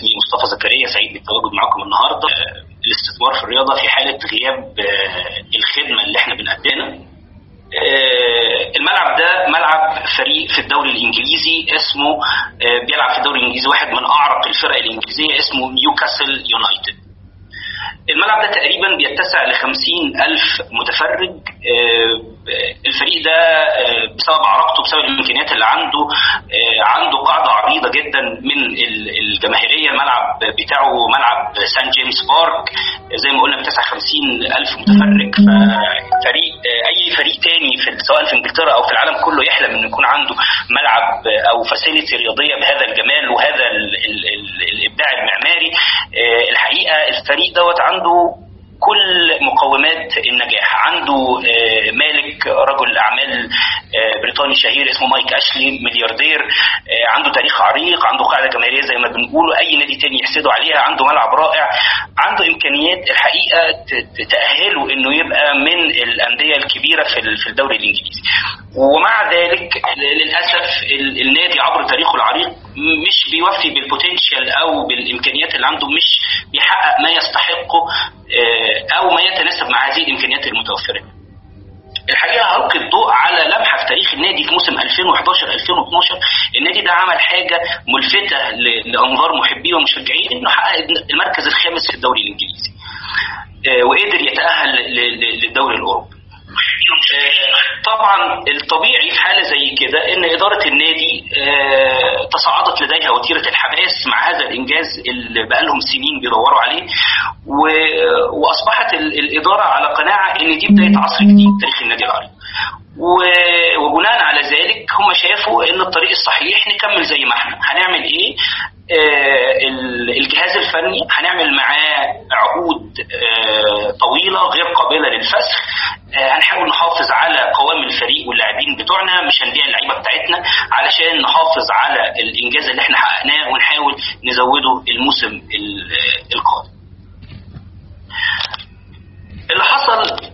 اسمي مصطفى زكريا سعيد بالتواجد معكم النهارده الاستثمار في الرياضه في حاله غياب الخدمه اللي احنا بنقدمها الملعب ده ملعب فريق في الدوري الانجليزي اسمه بيلعب في الدوري الانجليزي واحد من اعرق الفرق الانجليزيه اسمه نيوكاسل يونايتد الملعب ده تقريبا بيتسع ل ألف متفرج الفريق ده بسبب عراقته بسبب الامكانيات اللي عنده عنده قاعده عريضه جدا من الجماهيريه الملعب بتاعه ملعب سان جيمس بارك زي ما قلنا بتسع ألف متفرج ففريق اي فريق تاني في سواء في انجلترا او في العالم كله يحلم انه يكون عنده ملعب او فاسيلتي رياضيه بهذا الجمال وهذا الابداع المعماري الحقيقه الفريق دوت عنده كل مقومات النجاح عنده مالك رجل اعمال بريطاني شهير اسمه مايك اشلي ملياردير عنده تاريخ عريق عنده قاعده جماهيريه زي ما بنقول اي نادي تاني يحسده عليها عنده ملعب رائع عنده امكانيات الحقيقه تاهله انه يبقى من الانديه الكبيره في الدوري الانجليزي ومع ذلك للاسف النادي عبر تاريخه العريق مش بيوفي بالبوتنشال او بالامكانيات اللي عنده مش بيحقق ما يستحقه او ما يتناسب مع هذه الامكانيات المتوفره. الحقيقه هلقي الضوء على لمحه في تاريخ النادي في موسم 2011 2012 النادي ده عمل حاجه ملفته لانظار محبيه ومشجعين انه حقق المركز الخامس في الدوري الانجليزي. وقدر يتاهل للدوري الاوروبي. طبعا الطبيعي في حاله زي كده ان اداره النادي تصاعدت لديها وتيره الحماس مع هذا الانجاز اللي بقى لهم سنين بيدوروا عليه واصبحت الاداره على قناعه ان دي بدايه عصر جديد تاريخ النادي العربي وبناء على ذلك هم شافوا ان الطريق الصحيح نكمل زي ما احنا هنعمل ايه آه الجهاز الفني هنعمل معاه عقود آه طويله غير قابله للفسخ آه هنحاول نحافظ على قوام الفريق واللاعبين بتوعنا مش هنبيع اللعيبه بتاعتنا علشان نحافظ على الانجاز اللي احنا حققناه ونحاول نزوده الموسم القادم اللي حصل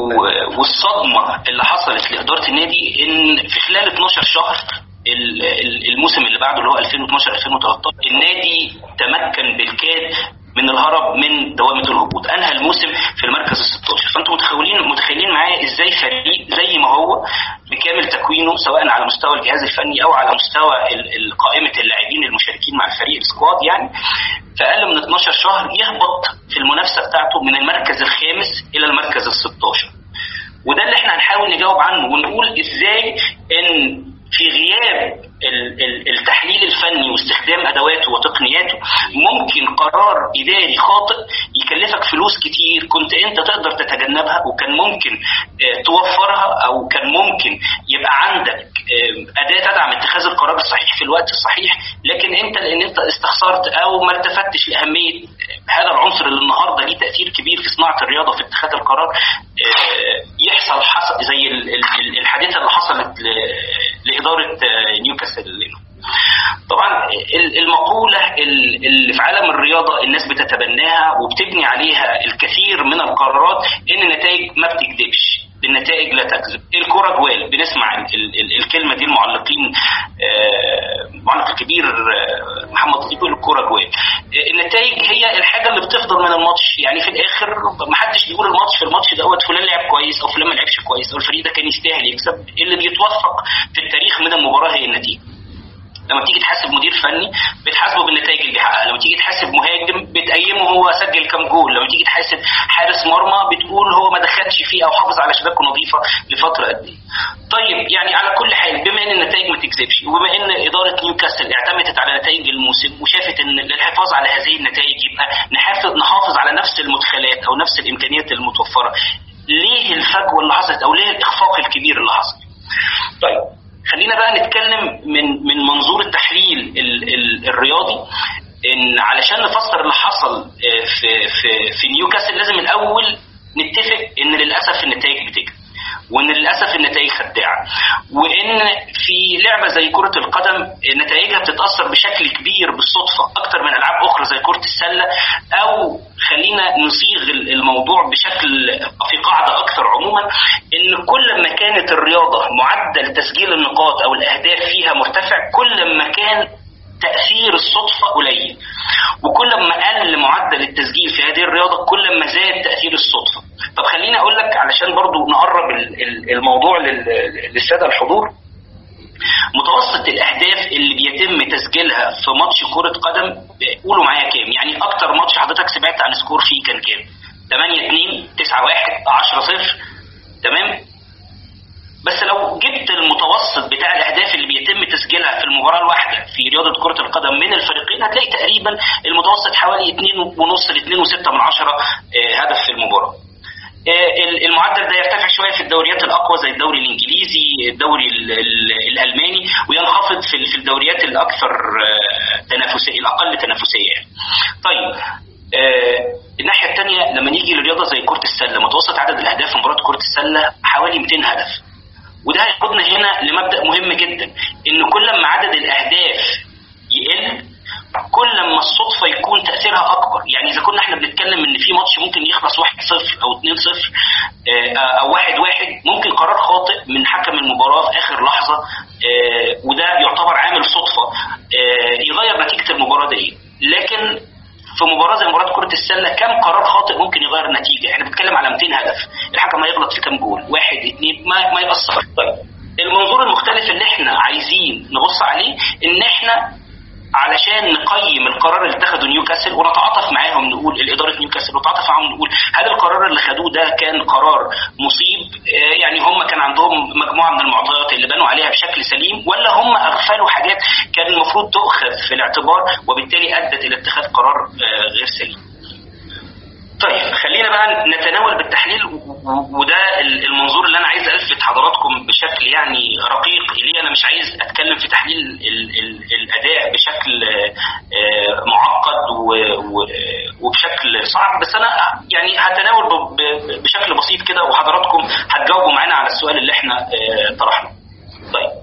والصدمه اللي حصلت لاداره النادي ان في خلال 12 شهر الموسم اللي بعده اللي هو 2012 2013 النادي تمكن بالكاد من الهرب من دوامه الهبوط انهى الموسم في المركز ال 16 فانتم متخيلين متخيلين معايا ازاي فريق زي ما هو بكامل تكوينه سواء على مستوى الجهاز الفني او على مستوى قائمه اللاعبين المشاركين مع الفريق السكواد يعني في اقل من 12 شهر يهبط في المنافسه بتاعته من المركز الخامس الى المركز ال 16 وده اللي احنا هنحاول نجاوب عنه ونقول ازاي ان في غياب التحليل الفني واستخدام ادواته وتقنياته ممكن قرار اداري خاطئ يكلفك فلوس كتير كنت انت تقدر تتجنبها وكان ممكن توفرها او كان ممكن يبقى عندك اداه تدعم اتخاذ القرار الصحيح في الوقت الصحيح لكن انت لان انت استخسرت او ما التفتش لاهميه هذا العنصر اللي النهارده ليه تاثير كبير في صناعه الرياضه في اتخاذ القرار يحصل حصل زي الحادثه اللي حصلت لاداره نيوكاسل طبعا المقولة اللي في عالم الرياضة الناس بتتبناها وبتبني عليها الكثير من القرارات ان النتائج ما بتكذبش النتائج لا تكذب الكرة جوال بنسمع ال ال الكلمة دي المعلقين المعلق الكبير محمد طيب يقول الكرة جوال النتائج هي الحاجة اللي بتفضل من الماتش يعني في الاخر ما حدش بيقول الماتش في الماتش دوت فلان لعب كويس او فلان ما لعبش كويس او الفريق ده كان يستاهل يكسب اللي بيتوفق في التاريخ من المباراة هي النتيجة لما تيجي تحاسب مدير فني بتحاسبه بالنتائج اللي بيحققها لما تيجي تحاسب مهاجم بتقيمه هو سجل كام جول لما تيجي تحاسب حارس مرمى بتقول هو ما دخلش فيه او حافظ على شباكه نظيفه لفتره قد ايه طيب يعني على كل حال بما ان النتائج ما تكذبش وبما ان اداره نيوكاسل اعتمدت على نتائج الموسم وشافت ان للحفاظ على هذه النتائج يبقى نحافظ نحافظ على نفس المدخلات او نفس الامكانيات المتوفره ليه الفجوه اللي حصلت او ليه الاخفاق الكبير اللي حصل طيب خلينا بقى نتكلم من من منظور التحليل ال ال الرياضي ان علشان نفسر اللي حصل في في في نيوكاسل لازم الاول نتفق ان للاسف النتائج بتكذب وان للاسف النتائج خداعه وان في لعبه زي كره القدم نتائجها بتتاثر بشكل كبير بالصدفه اكتر من العاب اخرى زي كره السله او خلينا نصيغ الموضوع بشكل في قاعده اكثر عموما ان كل ما كانت الرياضه معدل تسجيل النقاط او الاهداف فيها مرتفع كل ما كان تاثير الصدفه قليل وكل ما قل معدل التسجيل في هذه الرياضه كل ما زاد تاثير الصدفه طب خليني اقول لك علشان برضو نقرب الموضوع للساده الحضور متوسط الاهداف اللي بيتم تسجيلها في ماتش كره قدم قولوا معايا كام يعني اكتر ماتش حضرتك سمعت عن سكور فيه كان كام 8 2 9 1 10 0 تمام بس لو جبت المتوسط بتاع الاهداف اللي بيتم تسجيلها في المباراه الواحده في رياضه كره القدم من الفريقين هتلاقي تقريبا المتوسط حوالي 2 ونص ل 2 و6 من 10 هدف في المباراه آه، المعدل ده يرتفع شويه في الدوريات الاقوى زي الدوري الانجليزي الدوري الالماني وينخفض في الدوريات الاكثر آه، تنافسيه الاقل تنافسيه يعني. طيب آه، الناحيه الثانيه لما نيجي لرياضه زي كره السله متوسط عدد الاهداف في مباراه كره السله حوالي 200 هدف وده هياخدنا هنا لمبدا مهم جدا ان كل ما عدد الاهداف يقل كل ما الصدفه يكون تاثيرها اكبر يعني اذا كنا احنا بنتكلم ان في ماتش ممكن يخلص 1-0 او 2-0 آه، او 1-1 ممكن قرار خاطئ من حكم المباراه في اخر لحظه آه، وده يعتبر عامل صدفه آه، يغير نتيجه المباراه دي لكن في مباراه زي مباراه كره السله كم قرار خاطئ ممكن يغير النتيجه احنا بنتكلم على 200 هدف الحكم هيغلط في كام جول واحد اثنين ما ما ياثر طيب المنظور المختلف اللي احنا عايزين نبص عليه ان احنا علشان نقيم القرار اللي اتخذه نيوكاسل ونتعاطف معاهم نقول الاداره نيوكاسل ونتعاطف معاهم نقول هل القرار اللي خدوه ده كان قرار مصيب آه، يعني هم كان عندهم مجموعه من المعطيات اللي بنوا عليها بشكل سليم ولا هم اغفلوا حاجات كان المفروض تؤخذ في الاعتبار وبالتالي ادت الى اتخاذ قرار آه، غير سليم طيب خلينا بقى نتناول بالتحليل وده المنظور اللي انا عايز الفت حضراتكم بشكل يعني رقيق اليه انا مش عايز اتكلم في تحليل الاداء بشكل آه، معقد وبشكل صعب بس انا يعني هتناول بشكل بسيط كده وحضراتكم هتجاوبوا معانا على السؤال اللي احنا آه، طرحناه. طيب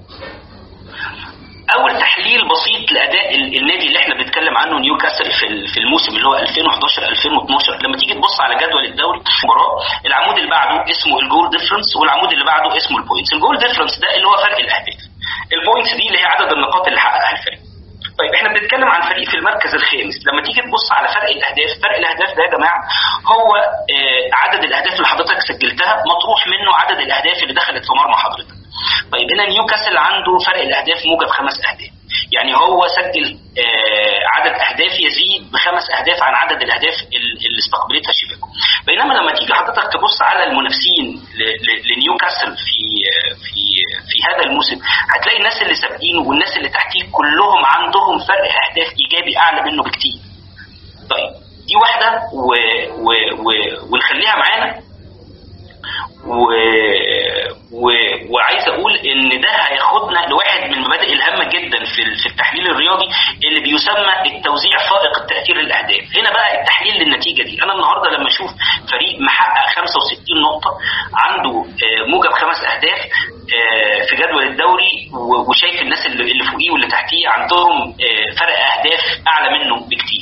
اول تحليل بسيط لاداء النادي اللي احنا بنتكلم عنه نيوكاسل في في الموسم اللي هو 2011 2012 لما تيجي تبص على جدول الدوري المباراه العمود اللي بعده اسمه الجول ديفرنس والعمود اللي بعده اسمه البوينتس الجول ديفرنس ده اللي هو فرق الاهداف البوينتس دي اللي هي عدد النقاط اللي حققها الفريق طيب احنا بنتكلم عن فريق في المركز الخامس لما تيجي تبص على فرق الاهداف فرق الاهداف ده يا جماعه هو آه عدد الاهداف اللي حضرتك سجلتها مطروح منه عدد الاهداف اللي دخلت في مرمى حضرتك طيب هنا نيوكاسل عنده فرق الاهداف موجب خمس اهداف يعني هو سجل آه عدد اهداف يزيد بخمس اهداف عن عدد الاهداف اللي استقبلتها شيكاغو بينما لما تيجي حضرتك تبص على المنافسين لنيوكاسل في في في هذا الموسم هتلاقي الناس اللي سابقينه والناس اللي تحتيه كلهم عندهم فرق اهداف ايجابي اعلى منه بكتير طيب دي واحده و... و... و... ونخليها معانا و... و... وعايز اقول ان ده هياخدنا لواحد من المبادئ الهامه جدا في في التحليل الرياضي اللي بيسمى التوزيع فائق التاثير للاهداف هنا بقى التحليل للنتيجه دي انا النهارده لما اشوف فريق محقق 65 نقطه عنده آه، موجب خمس اهداف آه، في جدول الدوري وشايف الناس اللي فوقيه واللي تحتيه عندهم آه، فرق اهداف اعلى منه بكتير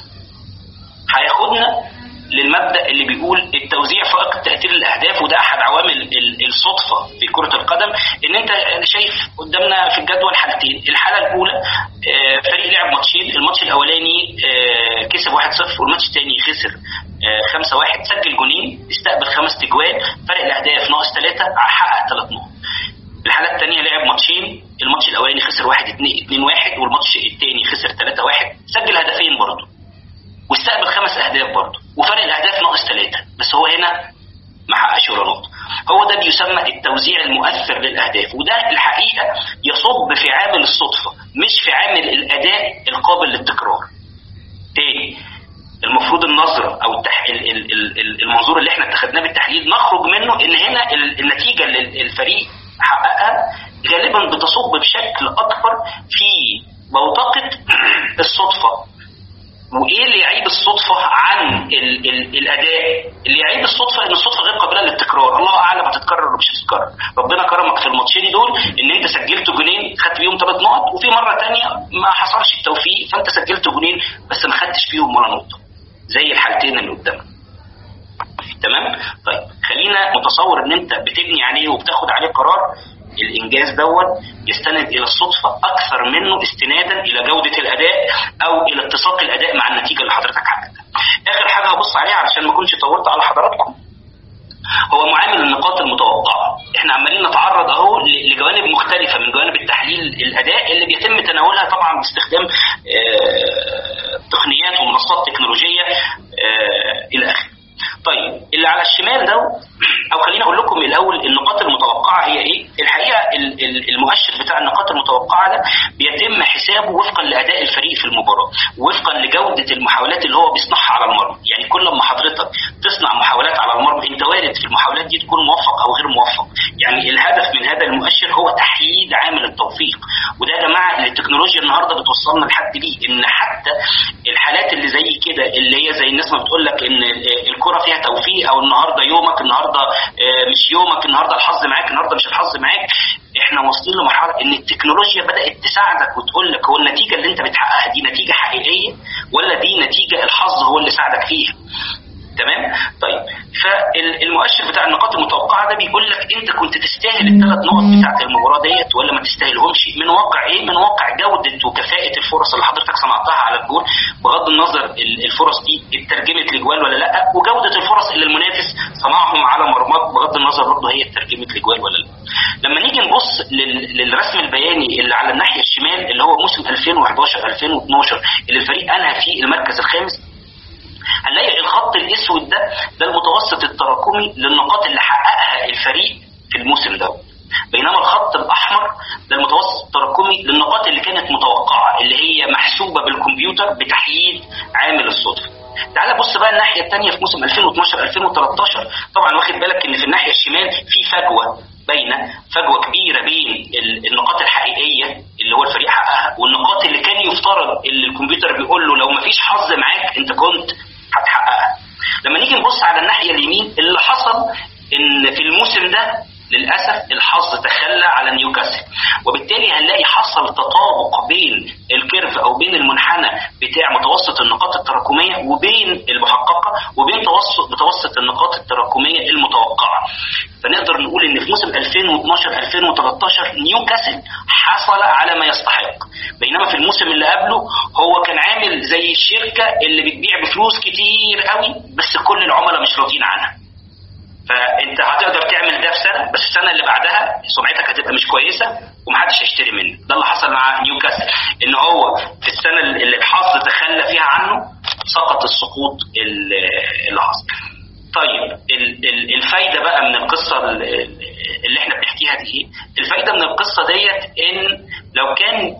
هياخدنا للمبدا اللي بيقول التوزيع فائق تاثير الاهداف وده احد عوامل الصدفه في كره القدم ان انت شايف قدامنا في الجدول حالتين الحاله الاولى آه، فريق لعب ماتشين الماتش الاولاني آه، كسب 1-0 والماتش الثاني خسر 5-1 آه، سجل جونين استقبل خمس تجوال فرق الاهداف ناقص ثلاثه حقق ثلاث نقط الحاله الثانيه لعب ماتشين الماتش الاولاني خسر 1 2 1 والماتش الثاني خسر 3 1 سجل هدفين برضه واستقبل خمس اهداف برضه وفرق الاهداف ناقص ثلاثه بس هو هنا ما حققش ولا نقطه هو ده بيسمى التوزيع المؤثر للاهداف وده الحقيقه يصب في عامل الصدفه مش في عامل الاداء القابل للتكرار تاني المفروض النظره او التح... المنظور اللي احنا اتخذناه بالتحليل نخرج منه ان هنا النتيجه اللي الفريق حققها غالبا بتصب بشكل اكبر في بوتقه الصدفه وايه اللي يعيب الصدفه عن ال ال الاداء اللي يعيب الصدفه ان الصدفه غير قابله للتكرار الله اعلم هتتكرر ولا مش هتتكرر ربنا كرمك في الماتشين دول ان انت سجلت جونين خدت بيهم ثلاث نقط وفي مره ثانيه ما حصلش التوفيق فانت سجلت جونين بس ما خدتش فيهم ولا نقطه زي الحالتين اللي قدامك تمام طيب خلينا متصور ان انت بتبني عليه وبتاخد عليه قرار الانجاز دوت يستند الى الصدفه اكثر منه استنادا الى جوده الاداء او الى اتساق الاداء مع النتيجه اللي حضرتك حققتها. اخر حاجه هبص عليها علشان ما اكونش طولت على حضراتكم هو معامل النقاط المتوقعه احنا عمالين نتعرض اهو لجوانب مختلفه من جوانب التحليل الاداء اللي بيتم تناولها طبعا باستخدام تقنيات ومنصات تكنولوجيه الى اخره طيب اللي على الشمال ده او خليني اقول لكم الاول النقاط المتوقعه هي ايه؟ الحقيقه المؤشر بتاع النقاط المتوقعه ده بيتم حسابه وفقا لاداء الفريق في المباراه، وفقا لجوده المحاولات اللي هو بيصنعها على المرمى، يعني كل ما حضرتك تصنع محاولات على المرمى انت وارد في المحاولات دي تكون موفق او غير موفق، يعني الهدف من هذا المؤشر هو تحييد عامل التوفيق، وده يا جماعه اللي التكنولوجيا النهارده بتوصلنا لحد بيه ان حتى الحالات اللي زي كده اللي هي زي الناس ما بتقول لك ان الكره فيها توفيق او النهارده يومك النهارده مش يومك النهارده الحظ معاك النهارده مش الحظ معاك احنا واصلين لمرحله ان التكنولوجيا بدات تساعدك وتقول لك هو النتيجه اللي انت بتحققها دي نتيجه حقيقيه ولا دي نتيجه الحظ هو اللي ساعدك فيها تمام طيب فالمؤشر بتاع النقاط المتوقعه ده بيقول لك انت كنت تستاهل الثلاث نقط بتاعت المباراه ديت ولا ما تستاهلهمش من واقع ايه من واقع جوده وكفاءه الفرص اللي حضرتك صنعتها على الجول بغض النظر الفرص دي اترجمت لجوال ولا لا وجوده الفرص اللي المنافس صنعهم على مرماك بغض النظر برضه هي اترجمت لجوال ولا لا لما نيجي نبص للرسم البياني اللي على الناحيه الشمال اللي هو موسم 2011 2012 اللي الفريق انهى فيه المركز الخامس هنلاقي الخط الاسود ده ده المتوسط التراكمي للنقاط اللي حققها الفريق في الموسم ده بينما الخط الاحمر ده المتوسط التراكمي للنقاط اللي كانت متوقعه اللي هي محسوبه بالكمبيوتر بتحييد عامل الصدفه تعال بص بقى الناحيه الثانيه في موسم 2012 2013 طبعا واخد بالك ان في الناحيه الشمال في فجوه باينه فجوه كبيره بين النقاط الحقيقيه اللي هو الفريق حققها والنقاط اللي كان يفترض اللي الكمبيوتر بيقول له لو ما فيش حظ معاك انت كنت هتحققها لما نيجي نبص على الناحيه اليمين اللي حصل ان في الموسم ده للاسف الحظ تخلى على نيوكاسل وبالتالي هنلاقي حصل تطابق بين الكيرف او بين المنحنى بتاع متوسط النقاط التراكميه وبين المحققه وبين توسط متوسط النقاط التراكميه المتوقعه فنقدر نقول ان في موسم 2012 2013 نيوكاسل حصل على ما يستحق بينما في الموسم اللي قبله هو كان عامل زي الشركه اللي بتبيع بفلوس كتير قوي بس كل العملاء مش راضيين عنها فانت هتقدر تعمل ده في سنه بس السنه اللي بعدها سمعتك هتبقى مش كويسه ومحدش هيشتري منك ده اللي حصل مع نيوكاسل ان هو في السنه اللي الحظ تخلى فيها عنه سقط السقوط اللي حصل طيب الفايده بقى من القصه اللي احنا بنحكيها دي ايه الفايده من القصه ديت ان لو كان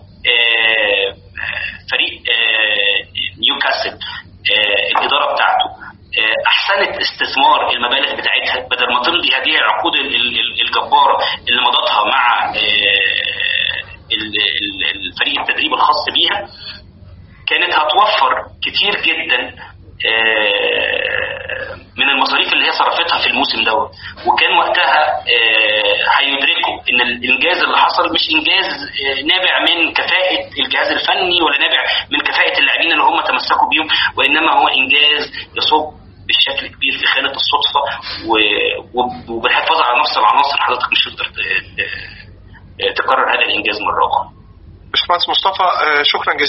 فريق نيوكاسل الاداره بتاعته احسنت استثمار المبالغ بتاعتها بدل ما تمضي هذه العقود الجباره اللي مضتها مع الفريق التدريب الخاص بيها كانت هتوفر كتير جدا من المصاريف اللي هي صرفتها في الموسم دوت وكان وقتها هيدركوا ان الانجاز اللي حصل مش انجاز نابع من كفاءه الجهاز الفني ولا نابع من كفاءه اللاعبين اللي هم تمسكوا بيهم وانما هو انجاز يصب بشكل كبير في خانه الصدفه وبالحفاظ على نفس العناصر حضرتك مش هتقدر تكرر هذا الانجاز مره اخرى. باشمهندس مصطفى شكرا جزيلا